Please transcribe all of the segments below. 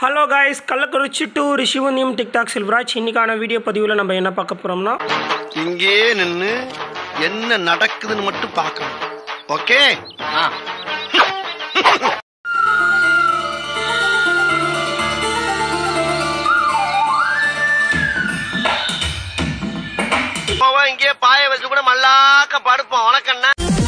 hello guys Kallakurichi to Rishivandiyam TikTok Selvaraj இன்னைக்கான video பதிவில் நம்ம என்ன பார்க்க போகிறோம்னா இங்கே நின்னு என்ன நடக்குதுன்னு மட்டும் பார்க்கணும் ஓகே போவோம் இங்கே பாய வச்சு கூட மல்லாக்க படுப்போம் வணக்கண்ணா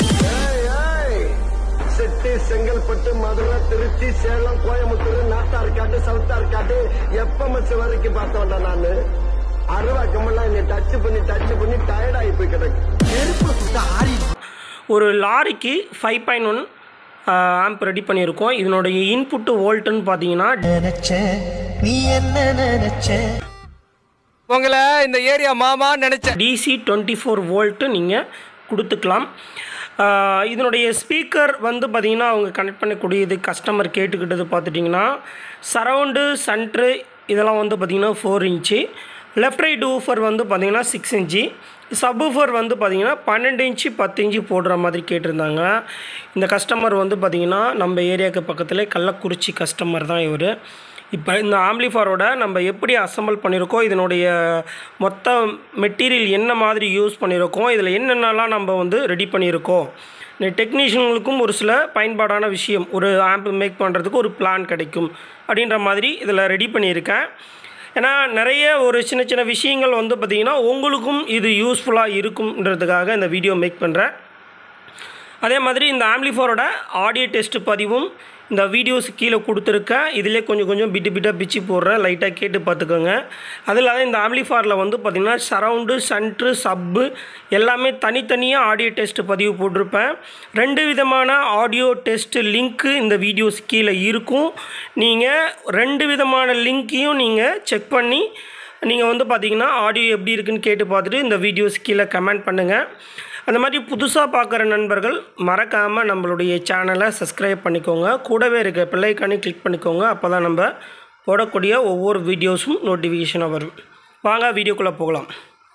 செட்டி செங்கல்பட்டு மதுரை திருச்சி சேலம் கோயம்புத்தூர் நாத்தார்காட்டு சவுத்தார்காட்டு எப்பமச்சு வரைக்கும் பார்த்தோம்டா நானு அருவாக்கமெல்லாம் என்னை டச் பண்ணி டச் பண்ணி டயர்ட் ஆகி போய் கிடக்கு நெருப்பு சுத்த ஆறி ஒரு லாரிக்கு five point one amp ready பண்ணியிருக்கோம் இதனுடைய இன்புட்டு வோல்ட்டுன்னு பார்த்தீங்கன்னா நினைச்சேன் நீ என்ன நினைச்ச உங்களை இந்த ஏரியா மாமா நினைச்சேன் டிசி டுவெண்ட்டி ஃபோர் வோல்ட்டு நீங்கள் கொடுத்துக்கலாம் ஆஹ் இதனுடைய ஸ்பீக்கர் வந்து பார்த்திங்கன்னா அவங்க கனெக்ட் பண்ணக்கூடியது கஸ்டமர் கேட்டுக்கிட்டது பார்த்துட்டிங்கன்னா சரவுண்டு சென்ட்ரு இதெல்லாம் வந்து பார்த்திங்கன்னா four inch left right woofer வந்து பார்த்திங்கன்னா சிக்ஸ் இன்ச்சு சப்வூஃபர் வந்து பார்த்திங்கன்னா பன்னெண்டு இன்ச்சு பத்து இன்ச்சு போடுற மாதிரி கேட்டிருந்தாங்க இந்த கஸ்டமர் வந்து பார்த்திங்கன்னா நம்ம ஏரியாவுக்கு பக்கத்தில் கள்ளக்குறிச்சி கஸ்டமர் தான் இவர் இப்போ இந்த ஆம்ப்ளிஃபாரோட நம்ம எப்படி அசம்பிள் பண்ணியிருக்கோம் இதனுடைய மொத்த மெட்டீரியல் என்ன மாதிரி யூஸ் பண்ணியிருக்கோம் இதில் என்னென்னலாம் நம்ம வந்து ரெடி பண்ணியிருக்கோம் இந்த டெக்னீஷியன்களுக்கும் ஒரு சில பயன்பாடான விஷயம் ஒரு ஆம்ப் மேக் பண்ணுறதுக்கு ஒரு பிளான் கிடைக்கும் அப்படின்ற மாதிரி இதில் ரெடி பண்ணியிருக்கேன் ஏன்னா நிறைய ஒரு சின்ன சின்ன விஷயங்கள் வந்து பார்த்திங்கன்னா உங்களுக்கும் இது யூஸ்ஃபுல்லாக இருக்கும்ன்றதுக்காக இந்த வீடியோ மேக் பண்ணுறேன் அதே மாதிரி இந்த ஆம்ப்ளிஃபோரோட ஆடியோ டெஸ்ட் பதிவும் இந்த வீடியோஸ் கீழே கொடுத்துருக்கேன் இதிலே கொஞ்சம் கொஞ்சம் பிட்டு பிட்டாக பிச்சு போடுறேன் லைட்டாக கேட்டு பார்த்துக்கோங்க அது இல்லாத இந்த ஆம்ப்ளிஃபாரில் வந்து பார்த்திங்கன்னா சரவுண்டு சென்ட்ரு சப்பு எல்லாமே தனித்தனியாக ஆடியோ டெஸ்ட் பதிவு போட்டிருப்பேன் ரெண்டு விதமான ஆடியோ டெஸ்ட் லிங்க்கு இந்த வீடியோஸ் கீழே இருக்கும் நீங்கள் ரெண்டு விதமான லிங்க்கையும் நீங்கள் செக் பண்ணி நீங்கள் வந்து பார்த்தீங்கன்னா ஆடியோ எப்படி இருக்குன்னு கேட்டு பார்த்துட்டு இந்த வீடியோஸ் கீழே கமெண்ட் பண்ணுங்கள் அந்த மாதிரி புதுசாக பார்க்குற நண்பர்கள் மறக்காமல் நம்மளுடைய சேனலை சப்ஸ்கிரைப் பண்ணிக்கோங்க கூடவே இருக்க பிள்ளைக்கானே கிளிக் பண்ணிக்கோங்க அப்போ தான் நம்ம போடக்கூடிய ஒவ்வொரு வீடியோஸும் நோட்டிஃபிகேஷனாக வரும் வாங்க வீடியோக்குள்ளே போகலாம்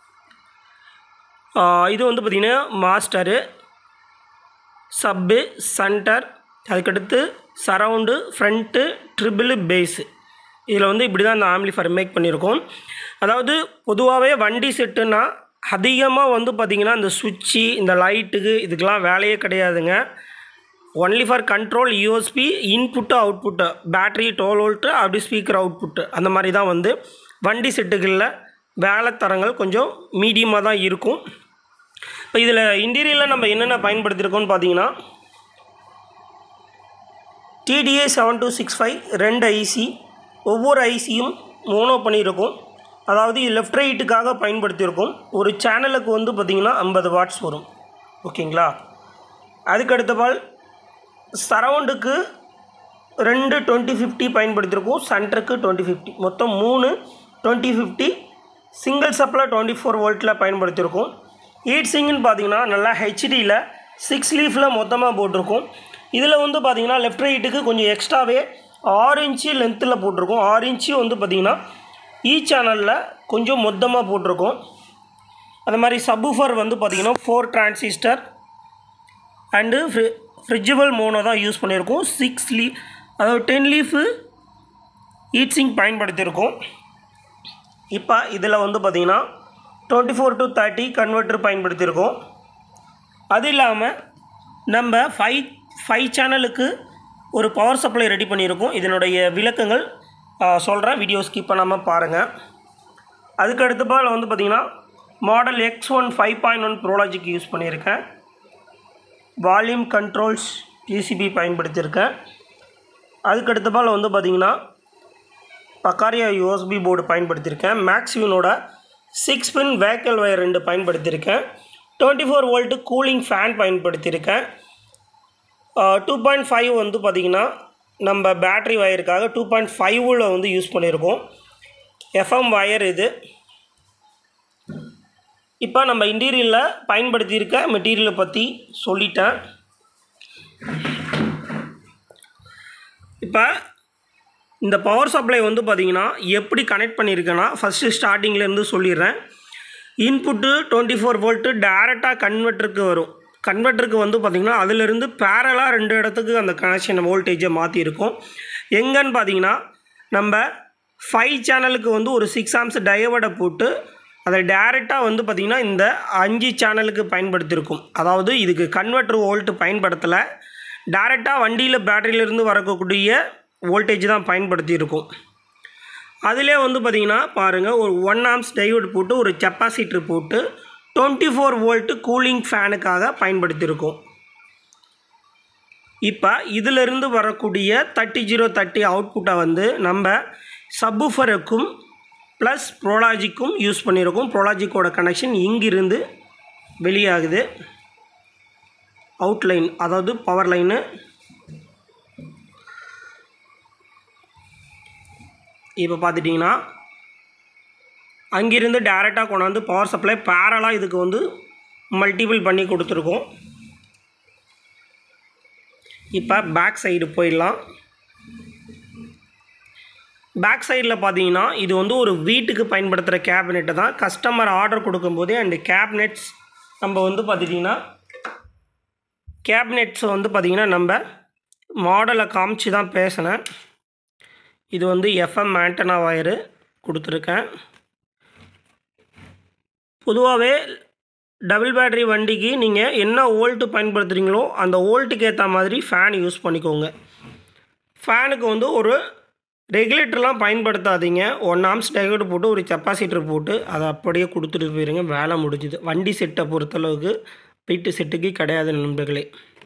ஆஹ் இது வந்து பார்த்திங்கன்னா மாஸ்டரு சப்பு சென்டர் அதுக்கடுத்து சரவுண்டு ஃப்ரண்ட்டு ட்ரிபிள் பேஸு இதில் வந்து இப்படி தான் இந்த ஆம்ப்ளிஃபர் மேக் பண்ணியிருக்கோம் அதாவது பொதுவாகவே வண்டி செட்டுன்னா அதிகமாக வந்து பார்த்திங்கன்னா இந்த சுவிட்சு இந்த லைட்டுக்கு இதுக்கெலாம் வேலையே கிடையாதுங்க only for control USB input output battery twelve volt அப்படி ஸ்பீக்கர் அவுட்புட்டு அந்த மாதிரி தான் வந்து வண்டி செட்டுகளில் வேலை தரங்கள் கொஞ்சம் மீடியமாக தான் இருக்கும் இப்போ இதில் இன்டீரியரில் நம்ம என்னென்ன பயன்படுத்தியிருக்கோம்னு பார்த்தீங்கன்னா TDA seven two six five ரெண்டு ஐசி ஒவ்வொரு ஐசியும் மோனோ பண்ணியிருக்கோம் அதாவது இது லெஃப்ட் ரைட்டுக்காக பயன்படுத்தியிருக்கோம் ஒரு சேனலுக்கு வந்து பார்த்திங்கன்னா ஐம்பது வாட்ஸ் வரும் ஓகேங்களா அதுக்கு அடுத்தபால் சரவுண்டுக்கு ரெண்டு டுவெண்ட்டி ஃபிஃப்டி பயன்படுத்தியிருக்கோம் சென்டருக்கு டுவெண்ட்டி ஃபிஃப்டி மொத்தம் மூணு twenty fifty single supply twenty four வோல்ட்டில் பயன்படுத்தியிருக்கோம் ஹீட் சிங்குன்னு பார்த்தீங்கன்னா நல்லா ஹெச்டியில் சிக்ஸ் லீஃபில் மொத்தமாக போட்டிருக்கோம் இதில் வந்து பார்த்தீங்கன்னா லெஃப்ட் ரைட்டுக்கு கொஞ்சம் எக்ஸ்ட்ராவே ஆறு இன்ச்சு லென்த்தில் போட்டிருக்கோம் ஆறு இன்ச்சு வந்து பார்த்திங்கன்னா இ சேனலில் கொஞ்சம் மொத்தமாக போட்டிருக்கோம் அது மாதிரி சப்வூஃபர் வந்து பார்த்திங்கன்னா ஃபோர் டிரான்சிஸ்டர் அண்டு ஃப்ரி ஃப்ரிட்ஜபிள் மோனோ தான் யூஸ் பண்ணியிருக்கோம் சிக்ஸ் லீ அதாவது டென் லீஃபு ஹீட் சிங்க் பயன்படுத்தியிருக்கோம் இப்போ இதில் வந்து பார்த்திங்கன்னா twenty four to thirty converter பயன்படுத்தியிருக்கோம் அது இல்லாமல் நம்ம ஃபைவ் ஃபைவ் சேனலுக்கு ஒரு பவர் சப்ளை ரெடி பண்ணியிருக்கோம் இதனுடைய விளக்கங்கள் சொல்கிறேன் வீடியோ ஸ்கிப் பண்ணாமல் பாருங்கள் அதுக்கு அடுத்தபால் வந்து பார்த்திங்கன்னா model X one five point one Pro Logic use பண்ணியிருக்கேன் வால்யூம் கண்ட்ரோல்ஸ் பிசிபி பயன்படுத்தியிருக்கேன் அதுக்கு அடுத்தபால் வந்து பார்த்திங்கன்னா பக்காரியா யூஎஸ்பி போர்டு பயன்படுத்தியிருக்கேன் மேக்ஸ்வினோட சிக்ஸ் பின் வேக்கல் வயர் ரெண்டு பயன்படுத்தியிருக்கேன் twenty four volt cooling fan பயன்படுத்தியிருக்கேன் டூ பாயிண்ட் ஃபைவ் வந்து பார்த்திங்கன்னா நம்ம பேட்ரி வயருக்காக டூ பாயிண்ட் ஃபைவ்ல வந்து யூஸ் பண்ணியிருக்கோம் எஃப்எம் வயர் இது இப்போ நம்ம இன்டீரியரில் பயன்படுத்தியிருக்க மெட்டீரியலை பற்றி சொல்லிட்டேன் இப்போ இந்த பவர் சப்ளை வந்து பார்த்திங்கன்னா எப்படி கனெக்ட் பண்ணியிருக்கேன்னா ஃபஸ்ட்டு ஸ்டார்டிங்லேருந்து சொல்லிடுறேன் இன்புட்டு டுவெண்ட்டி ஃபோர் வோல்ட்டு டேரெக்டாக கன்வெர்ட்டருக்கு வரும் கன்வெர்ட்டருக்கு வந்து பார்த்திங்கன்னா அதிலிருந்து பேரலாக ரெண்டு இடத்துக்கு அந்த கனெக்ஷன் வோல்டேஜை மாற்றிருக்கோம் எங்கன்னு பார்த்தீங்கன்னா நம்ம ஃபைவ் சேனலுக்கு வந்து ஒரு சிக்ஸ் ஆம்ஸ் டயோடை போட்டு அதை டேரெக்டாக வந்து பார்த்திங்கன்னா இந்த அஞ்சு சேனலுக்கு பயன்படுத்தியிருக்கும் அதாவது இதுக்கு கன்வெர்ட்டர் வோல்ட் பயன்படுத்தலை டேரெக்டாக வண்டியில் பேட்டரியிலேருந்து வரக்கூடிய வோல்டேஜ் தான் பயன்படுத்தியிருக்கும் அதிலே வந்து பார்த்திங்கன்னா பாருங்கள் ஒரு ஒன் ஆம்ஸ் டையோடு போட்டு ஒரு கெப்பாசிட்டர் போட்டு டுவெண்ட்டி ஃபோர் வோல்ட்டு கூலிங் ஃபேனுக்காக பயன்படுத்தியிருக்கோம் இப்போ இதிலிருந்து வரக்கூடிய தேர்ட்டி ஜீரோ தேர்ட்டி அவுட்புட்டை வந்து நம்ம சப்வூஃபருக்கும் ப்ளஸ் ப்ரோலாஜிக்கும் யூஸ் பண்ணியிருக்கோம் ப்ரோலாஜிக்கோட கனெக்ஷன் இங்கிருந்து வெளியாகுது அவுட்லைன் அதாவது பவர் லைனு இப்போ பார்த்துட்டிங்கன்னா அங்கிருந்து டேரெக்டாக கொண்டாந்து பவர் சப்ளை பேரலாக இதுக்கு வந்து மல்டிபிள் பண்ணி கொடுத்துருக்கோம் இப்போ பேக் சைடு போயிடலாம் பேக் சைடில் பார்த்தீங்கன்னா இது வந்து ஒரு வீட்டுக்கு பயன்படுத்துகிற கேபினெட்டு தான் கஸ்டமர் ஆர்டர் கொடுக்கும்போதே அண்டு கேபினெட்ஸ் நம்ம வந்து பார்த்துட்டிங்கன்னா கேபினெட்ஸ் வந்து பார்த்திங்கன்னா நம்ம மாடலை காமிச்சு தான் பேசினேன் இது வந்து எஃப்எம் ஆண்டனா வயரு கொடுத்துருக்கேன் பொதுவாகவே டபுள் பேட்டரி வண்டிக்கு நீங்கள் என்ன வோல்ட்டு பயன்படுத்துகிறீங்களோ அந்த வோல்ட்டுக்கு ஏற்ற மாதிரி ஃபேன் யூஸ் பண்ணிக்கோங்க ஃபேனுக்கு வந்து ஒரு ரெகுலேட்டர்லாம் பயன்படுத்தாதீங்க ஒன் ஆம்ஸ் டயோடு போட்டு ஒரு கெப்பாசிட்டர் போட்டு அதை அப்படியே கொடுத்துட்டு போயிருங்க வேலை முடிஞ்சுது வண்டி செட்டை பொறுத்தளவுக்கு வீட்டு செட்டுக்கு கிடையாது நண்பர்களே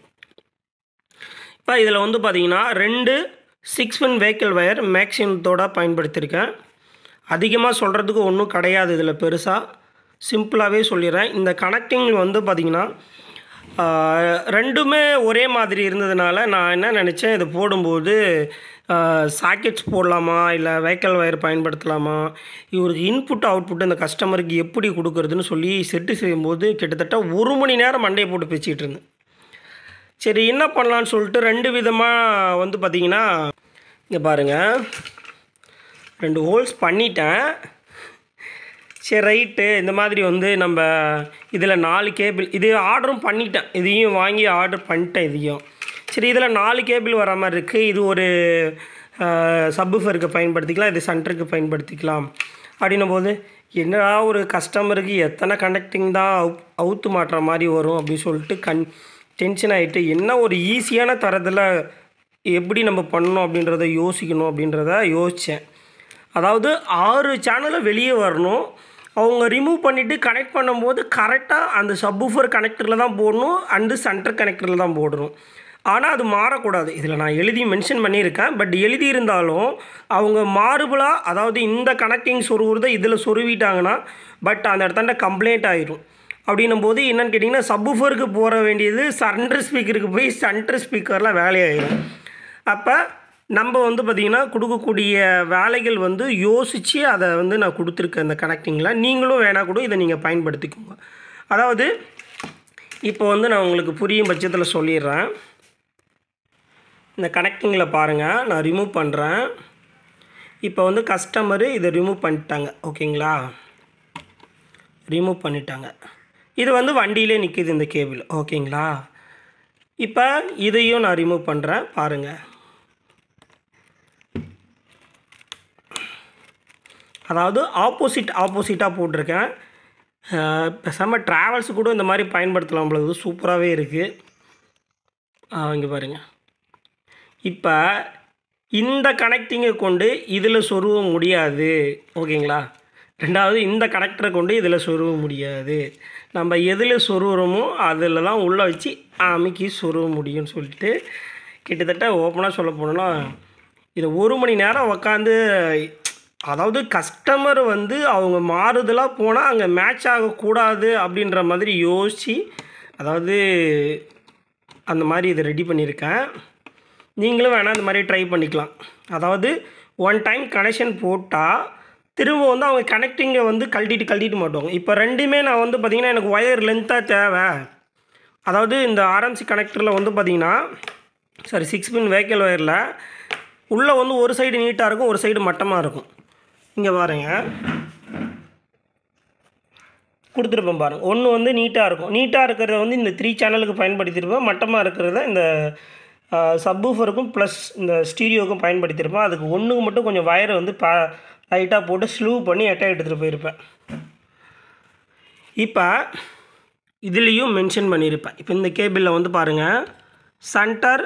இப்போ இதில் வந்து பார்த்தீங்கன்னா ரெண்டு சிக்ஸ் பின் வெஹிக்கிள் வயர் மேக்ஸிமத்தோட பயன்படுத்தியிருக்கேன் அதிகமாக சொல்கிறதுக்கு ஒன்றும் கிடையாது இதில் பெருசாக சிம்பிளாகவே சொல்லிடுறேன் இந்த கனெக்டிங் வந்து பார்த்திங்கன்னா ஆஹ், ரெண்டுமே ஒரே மாதிரி இருந்ததுனால நான் என்ன நினச்சேன் இது போடும்போது சாக்கெட்ஸ் போடலாமா இல்லை வெஹிக்கல் வயர் பயன்படுத்தலாமா இவருக்கு இன்புட் அவுட்புட் இந்த கஸ்டமருக்கு எப்படி கொடுக்குறதுன்னு சொல்லி செட்டு செய்யும்போது கிட்டத்தட்ட ஒரு மணி நேரம் மண்டையை போட்டு பேசிகிட்டு இருந்தேன் சரி என்ன பண்ணலான்னு சொல்லிட்டு ரெண்டு விதமாக வந்து பார்த்திங்கன்னா இங்கே பாருங்கள் ரெண்டு ஹோல்ஸ் பண்ணிட்டேன் சரி ரைட்டு இந்த மாதிரி வந்து நம்ம இதில் நாலு கேபிள் இது ஆர்டரும் பண்ணிட்டேன் இதையும் வாங்கி ஆர்டர் பண்ணிட்டேன் இதையும் சரி இதில் நாலு கேபிள் வர மாதிரி இருக்குது இது ஒரு சப்புஃபருக்கு பயன்படுத்திக்கலாம் இது சென்டருக்கு பயன்படுத்திக்கலாம் அப்படின்னும் போது என்னடா ஒரு கஸ்டமருக்கு எத்தனை கனெக்டிங் தான் அவு- அவுத்து மாட்டுற மாதிரி வரும் அப்படின்னு சொல்லிட்டு கண் டென்ஷன் ஆகிட்டு என்ன ஒரு ஈஸியான தரத்தில் எப்படி நம்ம பண்ணணும் அப்படின்றத யோசிக்கணும் அப்படின்றத யோசித்தேன் அதாவது ஆறு சேனலை வெளியே வரணும் அவங்க ரிமூவ் பண்ணிவிட்டு கனெக்ட் பண்ணும்போது கரெக்டாக அந்த சப்வூஃபர் கனெக்டரில் தான் போடணும் அண்டு சென்டர் கனெக்டரில் தான் போடணும் ஆனால் அது மாறக்கூடாது இதில் நான் எழுதி மென்ஷன் பண்ணியிருக்கேன் பட் எழுதியிருந்தாலும் அவங்க மாறுபலாக அதாவது இந்த கனெக்டிங் சொருவுறதை இதில் சொருவிட்டாங்கன்னா பட் அந்த இடத்தாண்ட கம்ப்ளைண்ட் ஆயிரும் அப்படின்னும் போது என்னன்னு கேட்டிங்கன்னா சப்வூஃபருக்கு போட வேண்டியது சென்டர் ஸ்பீக்கருக்கு போய் சென்டர் ஸ்பீக்கரில் வேலையாயிரும் அப்போ நம்ம வந்து பார்த்திங்கன்னா கொடுக்கக்கூடிய வேலைகள் வந்து யோசித்து அதை வந்து நான் கொடுத்துருக்கேன் இந்த கனெக்டிங்கில் நீங்களும் வேணா கூட இதை நீங்கள் பயன்படுத்திக்கோங்க அதாவது இப்போ வந்து நான் உங்களுக்கு புரியும் பட்சத்தில் சொல்லிடுறேன் இந்த கனெக்டிங்கில் பாருங்கள் நான் ரிமூவ் பண்ணுறேன் இப்போ வந்து கஸ்டமரு இதை ரிமூவ் பண்ணிட்டாங்க ஓகேங்களா ரிமூவ் பண்ணிட்டாங்க இது வந்து வண்டியிலே நிற்கிது இந்த கேபிள் ஓகேங்களா இப்போ இதையும் நான் ரிமூவ் பண்ணுறேன் பாருங்கள் அதாவது ஆப்போசிட் ஆப்போசிட்டாக போட்டிருக்கேன் அஹ் பேசாமல் ட்ராவல்ஸ் கூட இந்த மாதிரி பயன்படுத்தலாம் பொழுது சூப்பராகவே இருக்குது இங்கே பாருங்கள் இப்போ இந்த கனெக்டிங்கை கொண்டு இதில் சொருவ முடியாது ஓகேங்களா ரெண்டாவது இந்த கனெக்டரை கொண்டு இதில் சொருவ முடியாது நம்ம எதில் சொருவுறோமோ அதில் தான் உள்ளே வச்சு அமைக்கி சொருவ முடியும்னு சொல்லிட்டு கிட்டத்தட்ட ஓப்பனாக சொல்ல போனோன்னா இதை ஒரு மணி நேரம் உக்காந்து அதாவது கஸ்டமர் வந்து அவங்க மாறுதலாக போனால் அங்கே மேட்ச் ஆகக்கூடாது அப்படின்ற மாதிரி யோசித்து அதாவது அந்த மாதிரி இதை ரெடி பண்ணியிருக்கேன் நீங்களும் வேணால் அந்த மாதிரி ட்ரை பண்ணிக்கலாம் அதாவது ஒன் டைம் கனெக்ஷன் போட்டால் திரும்ப வந்து அவங்க கனெக்டிங்கை வந்து கழட்டிட்டு கழட்டிட்டு மாட்டோங்க இப்போ ரெண்டுமே நான் வந்து பார்த்திங்கன்னா எனக்கு ஒயர் லென்த்தாக தேவை அதாவது இந்த ஆர்எம்சி கனெக்டரில் வந்து பார்த்திங்கன்னா சாரி சிக்ஸ் பின் வெஹிக்கல் ஒயரில் உள்ளே வந்து ஒரு சைடு நீட்டாக இருக்கும் ஒரு சைடு மட்டமாக இருக்கும் இங்கே பாருங்க கொடுத்துருப்பேன் பாருங்கள் ஒன்று வந்து நீட்டாக இருக்கும் நீட்டாக இருக்கிறத வந்து இந்த த்ரீ சேனலுக்கு பயன்படுத்தியிருப்பேன் மட்டமாக இருக்கிறத இந்த சப்வூஃபருக்கும் ப்ளஸ் இந்த ஸ்டீரியோக்கும் பயன்படுத்தியிருப்பேன் அதுக்கு ஒன்றுக்கு மட்டும் கொஞ்சம் வயரை வந்து ப லைட்டாக போட்டு ஸ்லூவ் பண்ணி எட்டை எடுத்துகிட்டு போயிருப்பேன் இப்போ இதுலேயும் மென்ஷன் பண்ணியிருப்பேன் இப்போ இந்த கேபிளில் வந்து பாருங்கள் சென்டர்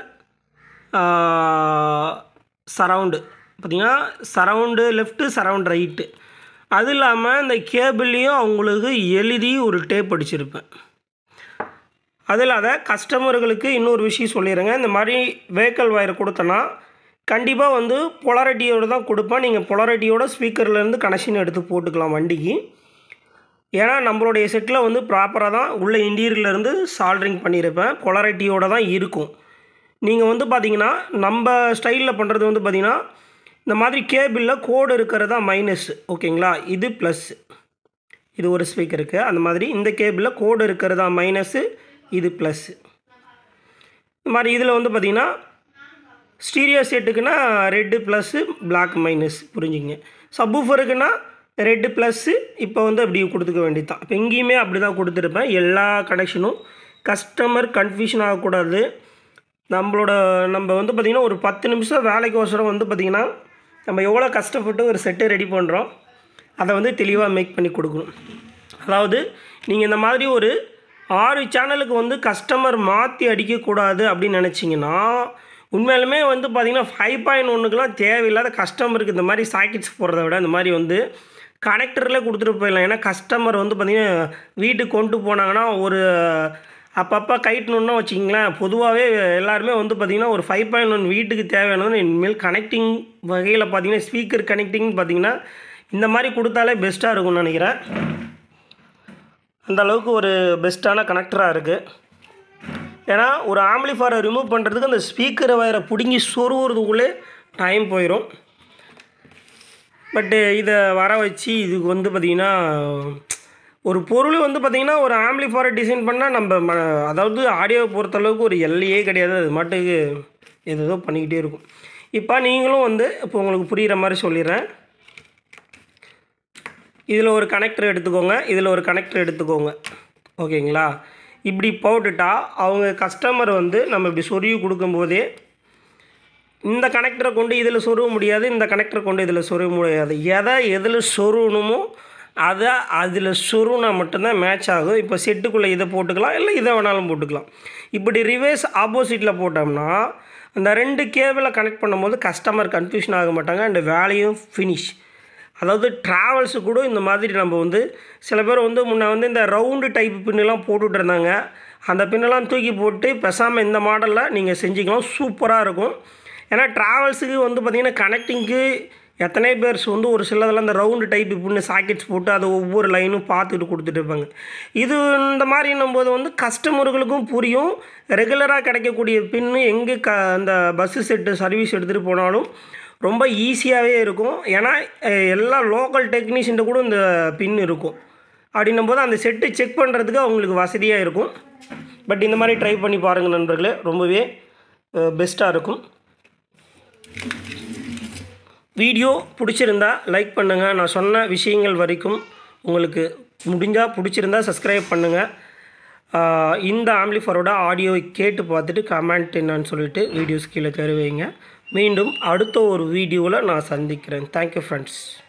சரவுண்டு பார்த்தீங்கன்னா சரவுண்டு லெஃப்ட்டு சரவுண்ட் ரைட்டு அது இல்லாமல் இந்த கேபிள்லேயும் அவங்களுக்கு எழுதி ஒரு டேப் அடிச்சிருப்பேன் அது இல்லாத கஸ்டமர்களுக்கு இன்னொரு விஷயம் சொல்லிடுறேங்க இந்த மாதிரி வெஹிக்கல் ஒயர் கொடுத்தனா கண்டிப்பாக வந்து பொலாரிட்டியோடு தான் கொடுப்பேன் நீங்கள் பொலாரிட்டியோட ஸ்பீக்கர்லேருந்து கனெக்ஷன் எடுத்து போட்டுக்கலாம் வண்டிக்கு ஏன்னா நம்மளுடைய செட்டில் வந்து ப்ராப்பராக தான் உள்ள இன்டீரியர்லேருந்து சால்ட்ரிங் பண்ணியிருப்பேன் பொலாரிட்டியோடு தான் இருக்கும் நீங்கள் வந்து பார்த்தீங்கன்னா நம்ம ஸ்டைலில் பண்ணுறது வந்து பார்த்தீங்கன்னா இந்த மாதிரி கேபிளில் கோடு இருக்கிறது தான் மைனஸ் ஓகேங்களா இது ப்ளஸ் இது ஒரு ஸ்பீக்கருக்கு அந்த மாதிரி இந்த கேபிளில் கோடு இருக்கிறது தான் மைனஸு இது ப்ளஸ்ஸு இந்த மாதிரி இதில் வந்து பார்த்திங்கன்னா ஸ்டீரியோ செட்டுக்குன்னா ரெட்டு ப்ளஸ்ஸு பிளாக் மைனஸ் புரிஞ்சுங்க சப்வூஃபருக்குன்னா ரெட்டு ப்ளஸ்ஸு இப்போ வந்து அப்படி கொடுத்துக்க வேண்டியது தான் இப்போ இங்கேயுமே அப்படி தான் கொடுத்துருப்பேன் எல்லா கனெக்ஷனும் கஸ்டமர் கன்ஃபியூஷன் ஆகக்கூடாது நம்மளோட நம்ம வந்து பார்த்திங்கன்னா ஒரு பத்து நிமிஷம் வேலைக்கோசரம் வந்து பார்த்திங்கன்னா நம்ம எவ்வளோ கஷ்டப்பட்டு ஒரு செட்டை ரெடி பண்ணுறோம் அதை வந்து தெளிவாக மேக் பண்ணி கொடுக்கணும் அதாவது நீங்கள் இந்த மாதிரி ஒரு ஆறு சேனலுக்கு வந்து கஸ்டமர் மாற்றி அடிக்கக்கூடாது அப்படின்னு நினச்சிங்கன்னா உண்மையிலுமே வந்து பார்த்திங்கன்னா ஃபைவ் பாயிண்ட் ஒன்றுக்கெலாம் தேவையில்லாத கஸ்டமருக்கு இந்த மாதிரி சாக்கெட்ஸ் போடுறத விட இந்த மாதிரி வந்து கனெக்டரில் கொடுத்துட்டு போயிடலாம் ஏன்னா கஸ்டமர் வந்து பார்த்திங்கன்னா வீட்டுக்கு கொண்டு போனாங்கன்னா ஒரு அப்பப்போ கைட்டணுன்னா வச்சிங்களேன் பொதுவாகவே எல்லாருமே வந்து பார்த்திங்கன்னா ஒரு ஃபைவ் பாயிண்ட் ஒன் வீட்டுக்கு தேவையானது இனிமேல் கனெக்டிங் வகையில் பார்த்திங்கன்னா ஸ்பீக்கர் கனெக்டிங் பார்த்திங்கன்னா இந்த மாதிரி கொடுத்தாலே பெஸ்ட்டாக இருக்கும்னு நினைக்கிறேன் அந்த அளவுக்கு ஒரு பெஸ்ட்டான கனெக்டராக இருக்குது ஏன்னா ஒரு ஆம்பிளிஃபயரை ரிமூவ் பண்ணுறதுக்கு அந்த ஸ்பீக்கரை வயரை பிடுங்கி சொருவுறதுக்குள்ளே டைம் போயிடும் பட்டு இதை வர வச்சு இதுக்கு வந்து பார்த்திங்கன்னா ஒரு பொருள் வந்து பார்த்திங்கன்னா ஒரு ஆம்பிளிஃபயரை டிசைன் பண்ணால் நம்ம ம அதாவது ஆடியோவை பொறுத்தளவுக்கு ஒரு எல்லையே கிடையாது அது மாட்டுக்கு ஏதோ பண்ணிக்கிட்டே இருக்கும் இப்போ நீங்களும் வந்து இப்போ உங்களுக்கு புரிகிற மாதிரி சொல்லிடுறேன் இதில் ஒரு கனெக்டர் எடுத்துக்கோங்க இதில் ஒரு கனெக்டர் எடுத்துக்கோங்க ஓகேங்களா இப்படி போட்டுட்டா அவங்க கஸ்டமர் வந்து நம்ம இப்படி சொருவி கொடுக்கும்போதே இந்த கனெக்டரை கொண்டு இதில் சொருக முடியாது இந்த கனெக்டரை கொண்டு இதில் சொருக முடியாது எதை எதில் சொருகணுமோ அதை அதில் சொருனா மட்டும்தான் மேட்ச் ஆகும் இப்போ செட்டுக்குள்ளே இதை போட்டுக்கலாம் இல்லை இதை வேணாலும் போட்டுக்கலாம் இப்படி ரிவர்ஸ் ஆப்போசிட்டில் போட்டோம்னா அந்த ரெண்டு கேபிளை கனெக்ட் பண்ணும்போது கஸ்டமர் கன்ஃபியூஷன் ஆக மாட்டாங்க அண்ட் வேலையும் ஃபினிஷ் அதாவது ட்ராவல்ஸு கூட இந்த மாதிரி நம்ம வந்து சில பேர் வந்து முன்ன வந்து இந்த ரவுண்டு டைப் பின்னெல்லாம் போட்டுட்டு இருந்தாங்க அந்த பின்னெல்லாம் தூக்கி போட்டு பேசாமல் இந்த மாடலில் நீங்கள் செஞ்சுக்கலாம் சூப்பராக இருக்கும் ஏன்னா ட்ராவல்ஸுக்கு வந்து பார்த்திங்கன்னா கனெக்டிங்க்கு எத்தனை பேர்ஸ் வந்து ஒரு சிலதில் அந்த ரவுண்டு டைப் பின்னு சாக்கெட்ஸ் போட்டு அதை ஒவ்வொரு லைனும் பார்த்துட்டு கொடுத்துட்டு இருப்பாங்க இது இந்த மாதிரின்னும் போது வந்து கஸ்டமர்களுக்கும் புரியும் ரெகுலராக கிடைக்கக்கூடிய பின்னு எங்கே க அந்த பஸ்ஸு செட்டு சர்வீஸ் எடுத்துகிட்டு போனாலும் ரொம்ப ஈஸியாகவே இருக்கும் ஏன்னா அஹ், எல்லா லோக்கல் டெக்னீஷியன்ட்ட கூட இந்த பின் இருக்கும் அப்படின்னும் போது அந்த செட்டு செக் பண்ணுறதுக்கு அவங்களுக்கு வசதியாக இருக்கும் பட் இந்த மாதிரி ட்ரை பண்ணி பாருங்கள் நண்பர்களே ரொம்பவே பெஸ்ட்டாக இருக்கும் வீடியோ பிடிச்சிருந்தா லைக் பண்ணுங்கள் நான் சொன்ன விஷயங்கள் வரைக்கும் உங்களுக்கு முடிஞ்சால் பிடிச்சிருந்தா சப்ஸ்கிரைப் பண்ணுங்கள் ஆஹ் இந்த ஆம்ப்ளிஃபரோட ஆடியோவை கேட்டு பார்த்துட்டு கமெண்ட் என்னன்னு சொல்லிட்டு வீடியோஸ் கீழே தெரிவிங்க மீண்டும் அடுத்த ஒரு வீடியோவில் நான் சந்திக்கிறேன் தேங்க்யூ ஃப்ரெண்ட்ஸ்